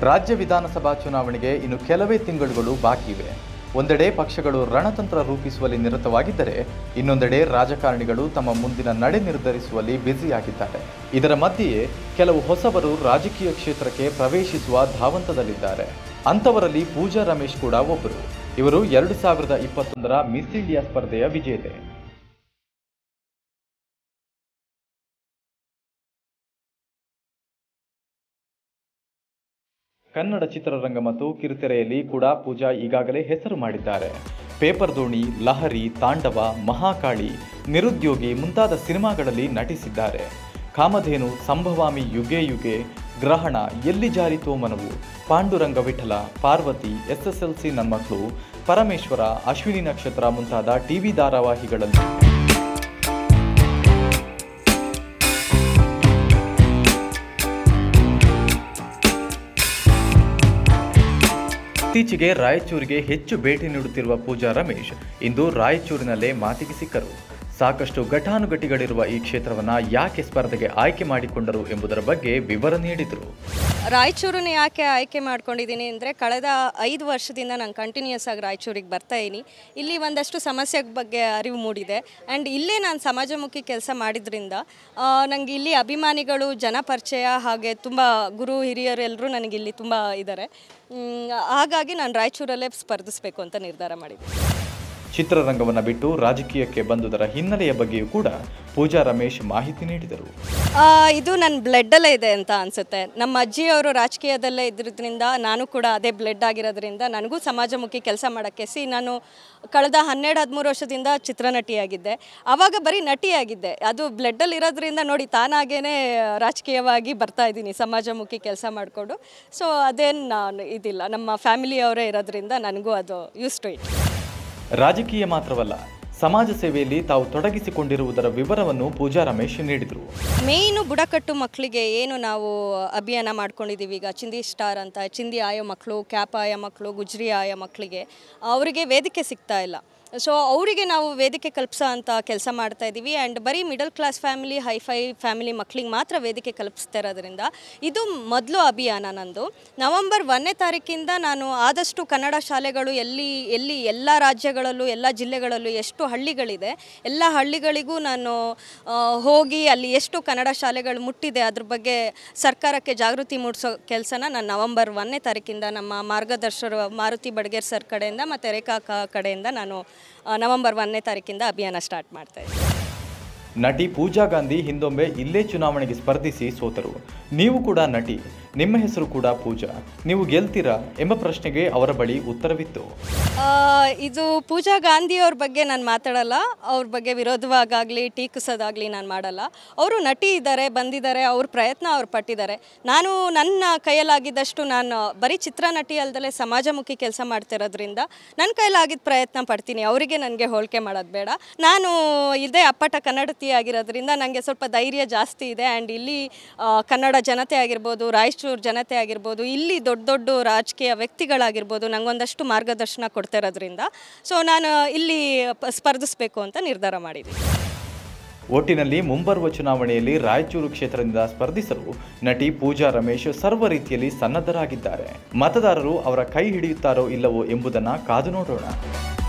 ರಾಜ್ಯ ವಿಧಾನಸಭಾ ಚುನಾವಣೆಗೆ ಇನ್ನು ಕೆಲವೇ ತಿಂಗಳುಗಳು ಬಾಕಿ ಇವೆ ಒಂದೆಡೆ ಪಕ್ಷಗಳು ರಣತಂತ್ರ ರೂಪಿಸುವಲ್ಲಿ ನಿರತವಾಗಿದ್ದರೆ ಇನ್ನೊಂದೆಡೆ ರಾಜಕಾರಣಿಗಳು ತಮ್ಮ ಮುಂದಿನ ನಡೆ ನಿರ್ಧರಿಸುವಲ್ಲಿ ಬ್ಯುಸಿಯಾಗಿದ್ದಾರೆ ಇದರ ಮಧ್ಯೆಯೇ ಕೆಲವು ಹೊಸಬರು ರಾಜಕೀಯ ಕ್ಷೇತ್ರಕ್ಕೆ ಪ್ರವೇಶಿಸುವ ಧಾವಂತದಲ್ಲಿದ್ದಾರೆ ಅಂಥವರಲ್ಲಿ ಪೂಜಾ ರಮೇಶ್ ಕೂಡ ಒಬ್ಬರು ಇವರು ಎರಡು ಸಾವಿರದ ಇಪ್ಪತ್ತೊಂದರ ಮಿಸ್ ಇಂಡಿಯಾ ಸ್ಪರ್ಧೆಯ ವಿಜೇತೆ ಕನ್ನಡ ಚಿತ್ರರಂಗ ಮತ್ತು ಕಿರುತೆರೆಯಲ್ಲಿ ಕೂಡ ಪೂಜಾ ಈಗಾಗಲೇ ಹೆಸರು ಮಾಡಿದ್ದಾರೆ ಪೇಪರ್ ದೋಣಿ ಲಹರಿ ತಾಂಡವ ಮಹಾಕಾಳಿ ನಿರುದ್ಯೋಗಿ ಮುಂತಾದ ಸಿನಿಮಾಗಳಲ್ಲಿ ನಟಿಸಿದ್ದಾರೆ ಕಾಮಧೇನು ಸಂಭವಾಮಿ ಯುಗೆ ಯುಗೆ ಗ್ರಹಣ ಎಲ್ಲಿ ಜಾರಿತೋ ಮನವು ಪಾಂಡುರಂಗ ವಿಠಲ ಪಾರ್ವತಿ ಎಸ್ಎಸ್ಎಲ್ಸಿ ನನ್ಮಕ್ಳು ಪರಮೇಶ್ವರ ಅಶ್ವಿನಿ ನಕ್ಷತ್ರ ಮುಂತಾದ ಟಿವಿ ಧಾರಾವಾಹಿಗಳಲ್ಲಿ ಇತ್ತೀಚೆಗೆ ರಾಯಚೂರಿಗೆ ಹೆಚ್ಚು ಭೇಟಿ ನೀಡುತ್ತಿರುವ ಪೂಜಾ ರಮೇಶ್ ಇಂದು ರಾಯಚೂರಿನಲ್ಲೇ ಮಾತಿಗೆ ಸಿಕ್ಕರು ಸಾಕಷ್ಟು ಘಟಾನುಘಟಿಗಳಿರುವ ಈ ಕ್ಷೇತ್ರವನ್ನ ಯಾಕೆ ಸ್ಪರ್ಧೆಗೆ ಆಯ್ಕೆ ಮಾಡಿಕೊಂಡರು ಎಂಬುದರ ಬಗ್ಗೆ ವಿವರ ನೀಡಿದರು ರಾಯಚೂರನ್ನ ಯಾಕೆ ಆಯ್ಕೆ ಮಾಡ್ಕೊಂಡಿದ್ದೀನಿ ಅಂದರೆ ಕಳೆದ ಐದು ವರ್ಷದಿಂದ ನಾನು ಕಂಟಿನ್ಯೂಸ್ ಆಗಿ ರಾಯಚೂರಿಗೆ ಬರ್ತಾ ಇದ್ದೀನಿ ಇಲ್ಲಿ ಒಂದಷ್ಟು ಸಮಸ್ಯೆ ಬಗ್ಗೆ ಅರಿವು ಮೂಡಿದೆ ಆ್ಯಂಡ್ ಇಲ್ಲೇ ನಾನು ಸಮಾಜಮುಖಿ ಕೆಲಸ ಮಾಡಿದ್ರಿಂದ ನನಗೆ ಇಲ್ಲಿ ಅಭಿಮಾನಿಗಳು ಜನ ಪರಿಚಯ ಹಾಗೆ ತುಂಬ ಗುರು ಹಿರಿಯರು ಎಲ್ಲರೂ ನನಗೆ ಇಲ್ಲಿ ತುಂಬ ಇದ್ದಾರೆ ಮ್, ಹಾಗಾಗಿ ನಾನು ರಾಯಚೂರಲ್ಲೇ ಸ್ಪರ್ಧಿಸಬೇಕು ಅಂತ ನಿರ್ಧಾರ ಮಾಡಿದ್ದೀನಿ ಚಿತ್ರರಂಗವನ್ನ ಬಿಟ್ಟು ರಾಜಕೀಯಕ್ಕೆ ಬಂದುದರ ಹಿನ್ನೆಲೆಯ ಬಗ್ಗೆಯೂ ಕೂಡ ಪೂಜಾ ರಮೇಶ್ ಮಾಹಿತಿ ನೀಡಿದರು ಆ, ಇದು ನನ್ನ ಬ್ಲಡ್ಡಲ್ಲೇ ಇದೆ ಅಂತ ಅನಿಸುತ್ತೆ ನಮ್ಮ ಅಜ್ಜಿಯವರು ರಾಜಕೀಯದಲ್ಲೇ ಇದ್ದಿದ್ದರಿಂದ ನಾನು ಕೂಡ ಅದೇ ಬ್ಲಡ್ ಆಗಿರೋದ್ರಿಂದ ನನಗೂ ಸಮಾಜಮುಖಿ ಕೆಲಸ ಮಾಡೋಕ್ಕೆ ಸಿ ನಾನು ಕಳೆದ ಹನ್ನೆರಡು ಹದಿಮೂರು ವರ್ಷದಿಂದ ಚಿತ್ರನಟಿಯಾಗಿದ್ದೆ ಆವಾಗ ಬರೀ ನಟಿಯಾಗಿದ್ದೆ ಅದು ಬ್ಲಡ್ಡಲ್ಲಿ ಇರೋದ್ರಿಂದ ನೋಡಿ ತಾನಾಗೇ ರಾಜಕೀಯವಾಗಿ ಬರ್ತಾ ಇದ್ದೀನಿ ಸಮಾಜಮುಖಿ ಕೆಲಸ ಮಾಡಿಕೊಂಡು ಸೊ ಅದೇನು ನಾನು ಇದಿಲ್ಲ ನಮ್ಮ ಫ್ಯಾಮಿಲಿಯವರೇ ಇರೋದ್ರಿಂದ ನನಗೂ ಅದು ಯೂಸ್ ಟು ಇಟ್ ರಾಜಕೀಯ ಮಾತ್ರವಲ್ಲ ಸಮಾಜ ಸೇವೆಯಲ್ಲಿ ತಾವು ತೊಡಗಿಸಿಕೊಂಡಿರುವುದರ ವಿವರವನ್ನು ಪೂಜಾ ರಮೇಶ್ ನೀಡಿದರು ಮೇಯ್ನು ಬುಡಕಟ್ಟು ಮಕ್ಕಳಿಗೆ ಏನು ನಾವು ಅಭಿಯಾನ ಮಾಡ್ಕೊಂಡಿದ್ದೀವಿ ಈಗ ಚಿಂದಿ ಸ್ಟಾರ್ ಅಂತ ಚಿಂದಿ ಆಯೋ ಮಕ್ಕಳು ಕ್ಯಾಪ್ ಆಯೋ ಮಕ್ಕಳು ಗುಜ್ರಿ ಆಯೋ ಮಕ್ಕಳಿಗೆ ಅವರಿಗೆ ವೇದಿಕೆ ಸಿಗ್ತಾ ಇಲ್ಲ ಸೊ ಅವರಿಗೆ ನಾವು ವೇದಿಕೆ ಕಲ್ಪಿಸೋ ಅಂತ ಕೆಲಸ ಮಾಡ್ತಾ ಇದ್ದೀವಿ ಆ್ಯಂಡ್ ಬರೀ middle class family hi-fi family ಮಕ್ಕಳಿಗೆ ಮಾತ್ರ ವೇದಿಕೆ ಕಲ್ಪಿಸ್ತಾ ಇರೋದ್ರಿಂದ ಇದು ಮೊದಲು ಅಭಿಯಾನ ನಂದು ನವಂಬರ್ ಒಂದನೇ ತಾರೀಕಿಂದ ನಾನು ಆದಷ್ಟು ಕನ್ನಡ ಶಾಲೆಗಳು ಎಲ್ಲಿ ಎಲ್ಲಿ ಎಲ್ಲ ರಾಜ್ಯಗಳಲ್ಲೂ ಎಲ್ಲ ಜಿಲ್ಲೆಗಳಲ್ಲೂ ಎಷ್ಟು ಹಳ್ಳಿಗಳಿದೆ ಎಲ್ಲ ಹಳ್ಳಿಗಳಿಗೂ ನಾನು ಆ, ಹೋಗಿ ಅಲ್ಲಿ ಎಷ್ಟು ಕನ್ನಡ ಶಾಲೆಗಳು ಮುಟ್ಟಿದೆ ಅದ್ರ ಬಗ್ಗೆ ಸರ್ಕಾರಕ್ಕೆ ಜಾಗೃತಿ ಮೂಡಿಸೋ ಕೆಲಸನ ನಾನು ನವಂಬರ್ ಒಂದನೇ ತಾರೀಕಿಂದ ನಮ್ಮ ಮಾರ್ಗದರ್ಶಕರು ಮಾರುತಿ ಬಡ್ಗೇರ್ ಸರ್ ಕಡೆಯಿಂದ ಮತ್ತು ರೇಖಾ ಅಕ್ಕ ಕಡೆಯಿಂದ ನಾನು ಆ, ನವಂಬರ್ ಒಂದನೇ ತಾರೀಕಿಂದ ಅಭಿಯಾನ ಸ್ಟಾರ್ಟ್ ಮಾಡ್ತಾ ಇದ್ದೀನಿ ನಟಿ ಪೂಜಾ ಗಾಂಧಿ ಹಿಂದೊಮ್ಮೆ ಇಲ್ಲೇ ಚುನಾವಣೆಗೆ ಸ್ಪರ್ಧಿಸಿ ಸೋತರು ನೀವು ಕೂಡ ನಟಿ ನಿಮ್ಮ ಹೆಸರು ಕೂಡ ಪೂಜಾ ನೀವು ಗೆಲ್ತೀರಾ ಎಂಬ ಪ್ರಶ್ನೆಗೆ ಅವರ ಬಳಿ ಉತ್ತರವಿತ್ತು ಆ, ಇದು ಪೂಜಾ ಗಾಂಧಿ ಅವ್ರ ಬಗ್ಗೆ ನಾನು ಮಾತಾಡಲ್ಲ ಅವ್ರ ಬಗ್ಗೆ ವಿರೋಧವಾಗಲಿ ಟೀಕಿಸೋದಾಗಲಿ ನಾನು ಮಾಡಲ್ಲ ಅವರು ನಟಿ ಇದ್ದಾರೆ ಬಂದಿದ್ದಾರೆ ಅವ್ರ ಪ್ರಯತ್ನ ಅವ್ರು ಪಟ್ಟಿದ್ದಾರೆ ನಾನು ನನ್ನ ಕೈಯಲ್ಲಾಗಿದ್ದಷ್ಟು ನಾನು ಬರೀ ಚಿತ್ರ ನಟಿ ಅಲ್ದಲೆ ಸಮಾಜಮುಖಿ ಕೆಲಸ ಮಾಡ್ತಿರೋದ್ರಿಂದ ನನ್ನ ಕೈಲಾಗಿದ್ದ ಪ್ರಯತ್ನ ಪಡ್ತೀನಿ ಅವರಿಗೆ ನನಗೆ ಹೋಲಿಕೆ ಮಾಡೋದು ಬೇಡ ನಾನು ಇದೇ ಅಪ್ಪಟ ಕನ್ನಡತಿ ಆಗಿರೋದ್ರಿಂದ ನನಗೆ ಸ್ವಲ್ಪ ಧೈರ್ಯ ಜಾಸ್ತಿ ಇದೆ ಆ್ಯಂಡ್ ಇಲ್ಲಿ ಆ, ಕನ್ನಡ ಜನತೆ ಆಗಿರ್ಬೋದು ರಾಯಚೂರು ಜನತೆ ಆಗಿರ್ಬೋದು ಇಲ್ಲಿ ದೊಡ್ಡ ದೊಡ್ಡ ರಾಜಕೀಯ ವ್ಯಕ್ತಿಗಳಾಗಿರ್ಬೋದು ನನಗೊಂದಷ್ಟು ಮಾರ್ಗದರ್ಶನ ಕೊಡ್ತಿರೋದ್ರಿಂದ ಸೊ ನಾನು ಇಲ್ಲಿ ಪ- ಸ್ಪರ್ಧಿಸಬೇಕು ಅಂತ ನಿರ್ಧಾರ ಮಾಡಿದ್ದೀನಿ ಒಟ್ಟಿನಲ್ಲಿ ಮುಂಬರುವ ಚುನಾವಣೆಯಲ್ಲಿ ರಾಯಚೂರು ಕ್ಷೇತ್ರದಿಂದ ಸ್ಪರ್ಧಿಸಲು ನಟಿ ಪೂಜಾ ರಮೇಶ್ ಸರ್ವ ರೀತಿಯಲ್ಲಿ ಸನ್ನದ್ಧರಾಗಿದ್ದಾರೆ ಮತದಾರರು ಅವರ ಕೈ ಹಿಡಿಯುತ್ತಾರೋ ಇಲ್ಲವೋ ಎಂಬುದನ್ನು ಕಾದು ನೋಡೋಣ